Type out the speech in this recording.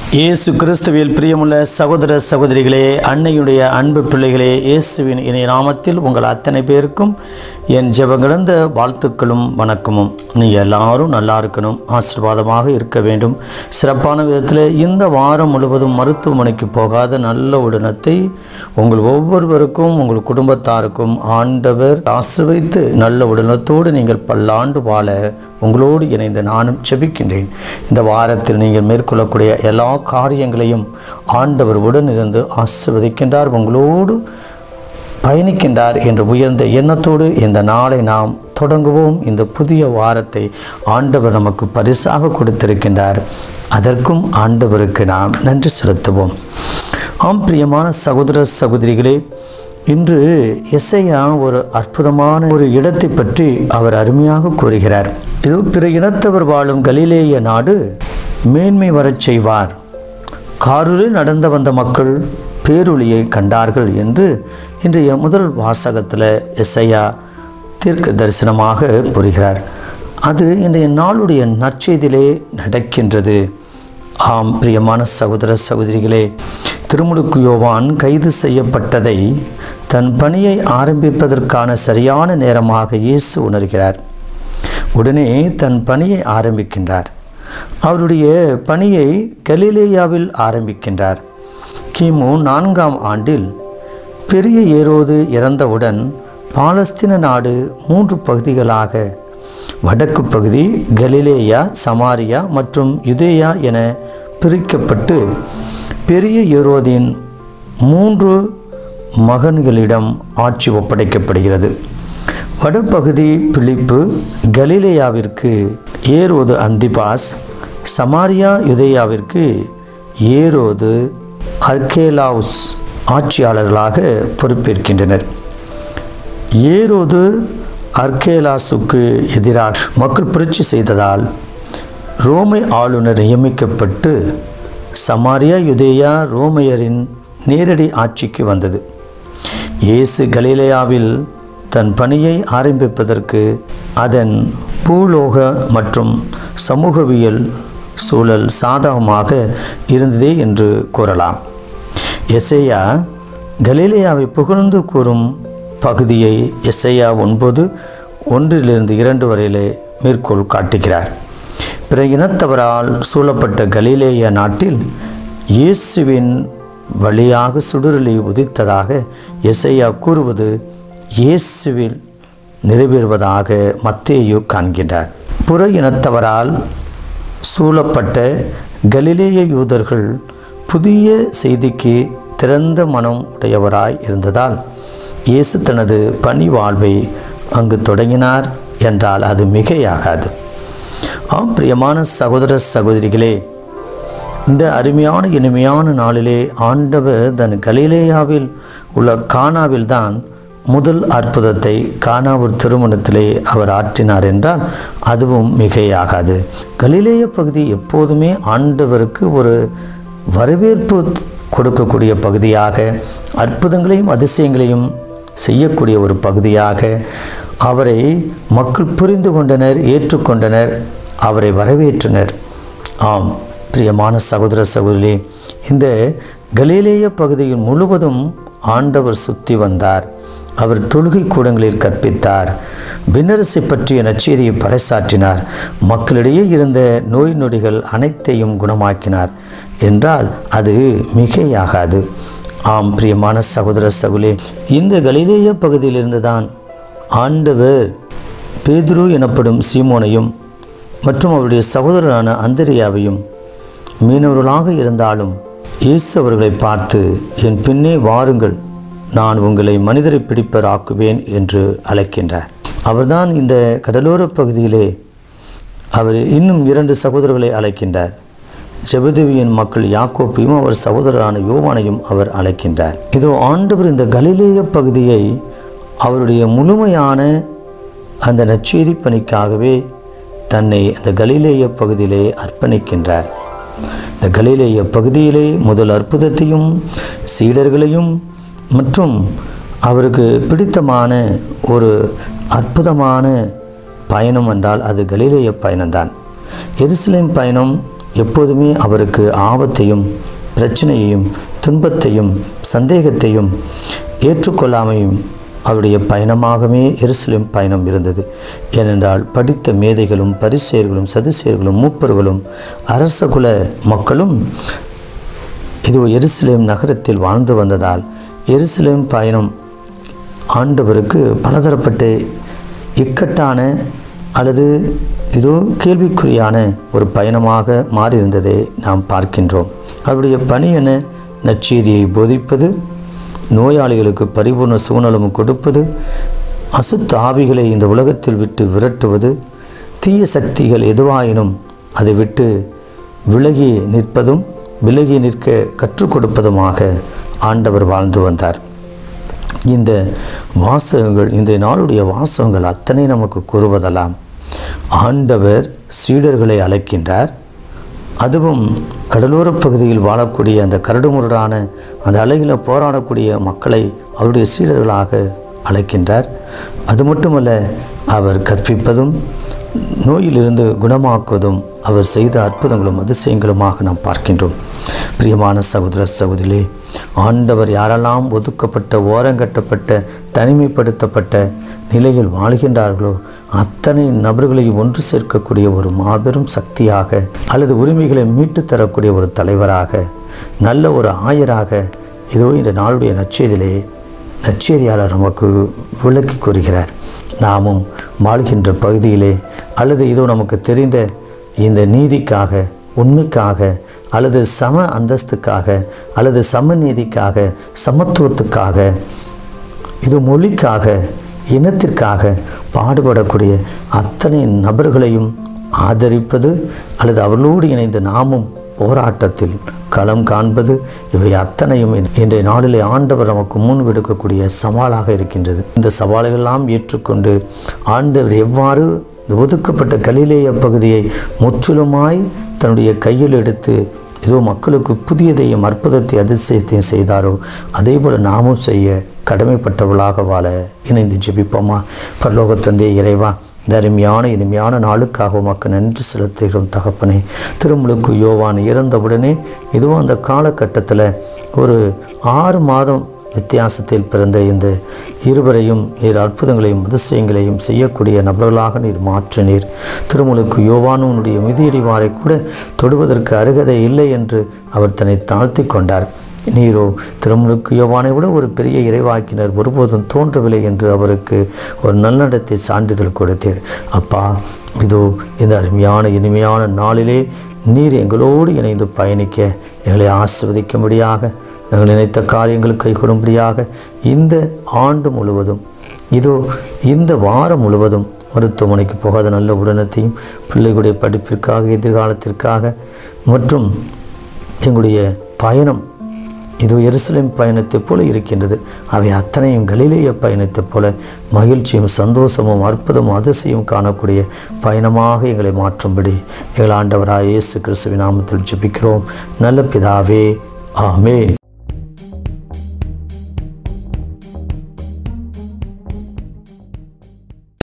இயேசு கிறிஸ்துவில் பிரியமுள்ள சகோதர சகோதரிகளே அன்னையுடைய அன்பு பிள்ளைகளே இயேசுவின் இணைய நாமத்தில் உங்கள் அத்தனை பேருக்கும் என் ஜெபங்கிழந்த வாழ்த்துக்களும் வணக்கமும் நீங்கள் எல்லாரும் நல்லா இருக்கணும் ஆசீர்வாதமாக இருக்க வேண்டும் சிறப்பான விதத்தில் இந்த வாரம் முழுவதும் மருத்துவமனைக்கு போகாத நல்ல உடனத்தை உங்கள் ஒவ்வொருவருக்கும் உங்கள் குடும்பத்தாருக்கும் ஆண்டவர் ஆசிர்வைத்து நல்ல உடனத்தோடு நீங்கள் பல்லாண்டு வாழ உங்களோடு இணைந்து நானும் செபிக்கின்றேன் இந்த வாரத்தில் நீங்கள் மேற்கொள்ளக்கூடிய எல்லா காரியங்களையும் ஆண்டவர் உடன் இருந்து ஆசிர்வதிக்கின்றார் உங்களோடு பயணிக்கின்றார் என்ற உயர்ந்த எண்ணத்தோடு இந்த நாளை நாம் தொடங்குவோம் இந்த புதிய வாரத்தை ஆண்டவர் நமக்கு பரிசாக கொடுத்திருக்கின்றார் அதற்கும் ஆண்டவருக்கு நாம் நன்றி செலுத்துவோம் ஆம் பிரியமான சகோதர சகோதரிகளே இன்று எஸ்ஐயா ஒரு அற்புதமான ஒரு இடத்தை பற்றி அவர் அருமையாக கூறுகிறார் இது பிற இனத்தவர் வாழும் கலிலேய நாடு மேன்மை வரச் செய்வார் காரூரில் நடந்து வந்த மக்கள் பேரொளியை கண்டார்கள் என்று இன்றைய முதல் வாசகத்தில் எஸ்ஐயா தீர்க்க தரிசனமாக கூறுகிறார் அது இன்றைய நாளுடைய நற்செய்தியிலே நடக்கின்றது ஆம் பிரியமான சகோதர சகோதரிகளே திருமுழுக்கு யோவான் கைது செய்யப்பட்டதை தன் பணியை ஆரம்பிப்பதற்கான சரியான நேரமாக இயேசு உணர்கிறார் உடனே தன் பணியை ஆரம்பிக்கின்றார் அவருடைய பணியை கலிலேயாவில் ஆரம்பிக்கின்றார் கிமு நான்காம் ஆண்டில் பெரிய ஏரோது இறந்தவுடன் பாலஸ்தீன நாடு மூன்று பகுதிகளாக வடக்கு பகுதி கலிலேயா சமாரியா மற்றும் யுதேயா என பிரிக்கப்பட்டு பெரிய ஏரோதின் மூன்று மகன்களிடம் ஆட்சி ஒப்படைக்கப்படுகிறது வடபகுதி பிலிப்பு கலிலேயாவிற்கு ஏரோது அந்திபாஸ் சமாரியா யுதேயாவிற்கு ஏரோது அர்கேலாவுஸ் ஆட்சியாளர்களாக பொறுப்பேற்கின்றனர் ஏரோது அர்கேலாசுக்கு எதிராக மக்கள் புரட்சி செய்ததால் ரோமை ஆளுநர் நியமிக்கப்பட்டு சமாரியா யுதேயா ரோமையரின் நேரடி ஆட்சிக்கு வந்தது இயேசு கலிலேயாவில் தன் பணியை ஆரம்பிப்பதற்கு அதன் பூலோக மற்றும் சமூகவியல் சூழல் சாதகமாக இருந்ததே என்று கூறலாம் எஸ்ஐயா கலீலேயாவை புகழ்ந்து கூறும் பகுதியை எஸ்ஐயா ஒன்பது ஒன்றிலிருந்து இரண்டு வரையிலே மேற்கோள் காட்டுகிறார் பிற இனத்தவரால் சூழப்பட்ட கலீலேய நாட்டில் இயேசுவின் வழியாக சுடுரொளி உதித்ததாக எஸ்ஐயா கூறுவது இயேசுவில் நிறைவேறுவதாக மத்தேயு காண்கின்றார் புற இனத்தவரால் சூழப்பட்ட கலிலேய யூதர்கள் புதிய செய்திக்கு திறந்த மனம் உடையவராய் இருந்ததால் இயேசு தனது பணி வாழ்வை அங்கு தொடங்கினார் என்றால் அது மிகையாகாது ஆம் பிரியமான சகோதர சகோதரிகளே இந்த அருமையான இனிமையான நாளிலே ஆண்டவர் தன் கலிலேயாவில் உள்ள கானாவில் தான் முதல் அற்புதத்தை கானாவூர் திருமணத்திலே அவர் ஆற்றினார் என்றால் அதுவும் மிகையாகாது கலிலேய பகுதி எப்போதுமே ஆண்டவருக்கு ஒரு வரவேற்பு கொடுக்கக்கூடிய பகுதியாக அற்புதங்களையும் அதிசயங்களையும் செய்யக்கூடிய ஒரு பகுதியாக அவரை மக்கள் புரிந்து கொண்டனர் ஏற்றுக்கொண்டனர் அவரை வரவேற்றனர் ஆம் பிரியமான சகோதர சகோதரி இந்த கலீலேய பகுதியில் முழுவதும் ஆண்டவர் சுற்றி வந்தார் அவர் தொழுகை கூடங்களில் கற்பித்தார் விண்ணரசை பற்றிய நற்செய்தியை பறைசாற்றினார் மக்களிடையே இருந்த நோய் நொடிகள் அனைத்தையும் குணமாக்கினார் என்றால் அது மிகையாகாது ஆம் பிரியமான சகோதர சகுலே இந்த கலிலேய பகுதியிலிருந்து தான் ஆண்டவர் பேதுரு எனப்படும் சீமோனையும் மற்றும் அவருடைய சகோதரரான அந்தரியாவையும் மீனவர்களாக இருந்தாலும் இயேசு அவர்களை பார்த்து என் பின்னே வாருங்கள் நான் உங்களை மனிதரை பிடிப்பர் ஆக்குவேன் என்று அழைக்கின்றார் அவர்தான் இந்த கடலோர பகுதியிலே அவர் இன்னும் இரண்டு சகோதரர்களை அழைக்கின்றார் ஜெபதேவியின் மக்கள் யாக்கோப்பையும் அவர் சகோதரரான யோவானையும் அவர் அழைக்கின்றார் இதோ ஆண்டவர் இந்த கலிலேய பகுதியை அவருடைய முழுமையான அந்த நற்செய்தி பணிக்காகவே தன்னை அந்த கலிலேய பகுதியிலே அர்ப்பணிக்கின்றார் இந்த கலிலேய பகுதியிலே முதல் அற்புதத்தையும் சீடர்களையும் மற்றும் அவருக்கு பிடித்தமான ஒரு அற்புதமான பயணம் என்றால் அது கலிலேய பயணம்தான் எருசலேம் பயணம் எப்போதுமே அவருக்கு ஆபத்தையும் பிரச்சனையையும் துன்பத்தையும் சந்தேகத்தையும் ஏற்றுக்கொள்ளாமையும் அவருடைய பயணமாகவே எருசலேம் பயணம் இருந்தது ஏனென்றால் படித்த மேதைகளும் பரிசெயர்களும் சதுசேர்களும் மூப்பர்களும் அரசகுல மக்களும் இது எருசலேம் நகரத்தில் வாழ்ந்து வந்ததால் எருசலேம் பயணம் ஆண்டவருக்கு பலதரப்பட்ட இக்கட்டான அல்லது இதோ கேள்விக்குறியான ஒரு பயணமாக மாறியிருந்ததை நாம் பார்க்கின்றோம் அவருடைய பணி என நற்செய்தியை போதிப்பது நோயாளிகளுக்கு பரிபூர்ண சுகுணலம் கொடுப்பது அசுத்த ஆவிகளை இந்த உலகத்தில் விட்டு விரட்டுவது தீய சக்திகள் எதுவாயினும் அதை விட்டு விலகி நிற்பதும் விலகி நிற்க கற்றுக் கொடுப்பதுமாக ஆண்டவர் வாழ்ந்து வந்தார் இந்த வாசகங்கள் இந்த நாளுடைய வாசகங்கள் அத்தனை நமக்கு கூறுவதெல்லாம் ஆண்டவர் சீடர்களை அழைக்கின்றார் அதுவும் கடலோரப் பகுதியில் வாழக்கூடிய அந்த கரடுமுரடான அந்த அலையில் போராடக்கூடிய மக்களை அவருடைய சீடர்களாக அழைக்கின்றார் அது மட்டுமல்ல அவர் கற்பிப்பதும் நோயிலிருந்து குணமாக்குவதும் அவர் செய்த அற்புதங்களும் அதிசயங்களுமாக நாம் பார்க்கின்றோம் பிரியமான சகோதர சகோதரிகளே ஆண்டவர் யாரெல்லாம் ஒதுக்கப்பட்ட ஓரங்கட்டப்பட்ட தனிமைப்படுத்தப்பட்ட நிலையில் வாழ்கின்றார்களோ அத்தனை நபர்களையும் ஒன்று சேர்க்கக்கூடிய ஒரு மாபெரும் சக்தியாக அல்லது உரிமைகளை மீட்டு தரக்கூடிய ஒரு தலைவராக நல்ல ஒரு ஆயராக இதோ இந்த நாளுடைய நற்செய்தியிலே நற்செய்தியாளர் நமக்கு விளக்கி கூறுகிறார் நாமும் வாழ்கின்ற பகுதியிலே அல்லது இதோ நமக்கு தெரிந்த இந்த நீதிக்காக உண்மைக்காக அல்லது சம அந்தஸ்துக்காக அல்லது சமநீதிக்காக சமத்துவத்துக்காக இது மொழிக்காக இனத்திற்காக பாடுபடக்கூடிய அத்தனை நபர்களையும் ஆதரிப்பது அல்லது அவர்களோடு இணைந்து நாமும் போராட்டத்தில் களம் காண்பது இவை அத்தனையும் இன்றைய நாளிலே ஆண்டவர் நமக்கு முன் விடுக்கக்கூடிய சவாலாக இருக்கின்றது இந்த சவால்களெல்லாம் ஏற்றுக்கொண்டு ஆண்டவர் எவ்வாறு இந்த ஒதுக்கப்பட்ட கலிலேய பகுதியை முற்றிலுமாய் தன்னுடைய கையில் எடுத்து ஏதோ மக்களுக்கு புதியதையும் அற்புதத்தை அதிசயத்தையும் செய்தாரோ அதே போல் நாமும் செய்ய கடமைப்பட்டவர்களாக வாழ இணைந்து ஜெபிப்போமா பரலோக தந்தை இறைவா இந்த அருமையான இனிமையான நாளுக்காக உமக்கு நன்றி செலுத்துகிறோம் தகப்பனே திருமுழுக்கு யோவான் இறந்தவுடனே இதுவும் அந்த காலகட்டத்தில் ஒரு ஆறு மாதம் வித்தியாசத்தில் பிறந்த இந்த இருவரையும் நீர் அற்புதங்களையும் அதிசயங்களையும் செய்யக்கூடிய நபர்களாக நீர் மாற்றினீர் திருமுழுக்கு யோவானுடைய மிதியடிவாரை கூட தொடுவதற்கு அருகதை இல்லை என்று அவர் தன்னை தாழ்த்தி கொண்டார் நீரோ திருமுழுக்கு யோவானை விட ஒரு பெரிய இறைவாக்கினர் ஒருபோதும் தோன்றவில்லை என்று அவருக்கு ஒரு நல்லடத்தை சான்றிதழ் கொடுத்தீர் அப்பா இதோ இந்த அருமையான இனிமையான நாளிலே நீர் எங்களோடு இணைந்து பயணிக்க எங்களை ஆசிர்வதிக்கும்படியாக நாங்கள் நினைத்த காரியங்கள் கைகொடும்படியாக இந்த ஆண்டு முழுவதும் இதோ இந்த வாரம் முழுவதும் மருத்துவமனைக்கு போகாத நல்ல உடனத்தையும் பிள்ளைகளுடைய படிப்பிற்காக எதிர்காலத்திற்காக மற்றும் எங்களுடைய பயணம் இது எருசலேம் பயணத்தைப் போல இருக்கின்றது அவை அத்தனையும் கலிலேய பயணத்தைப் போல மகிழ்ச்சியும் சந்தோஷமும் அற்புதமும் அதிசயம் காணக்கூடிய பயணமாக எங்களை மாற்றும்படி எங்கள் ஆண்டவராக இயேசு கிறிஸ்துவின் நாமத்தில் ஜெபிக்கிறோம் நல்ல பிதாவே ஆமென்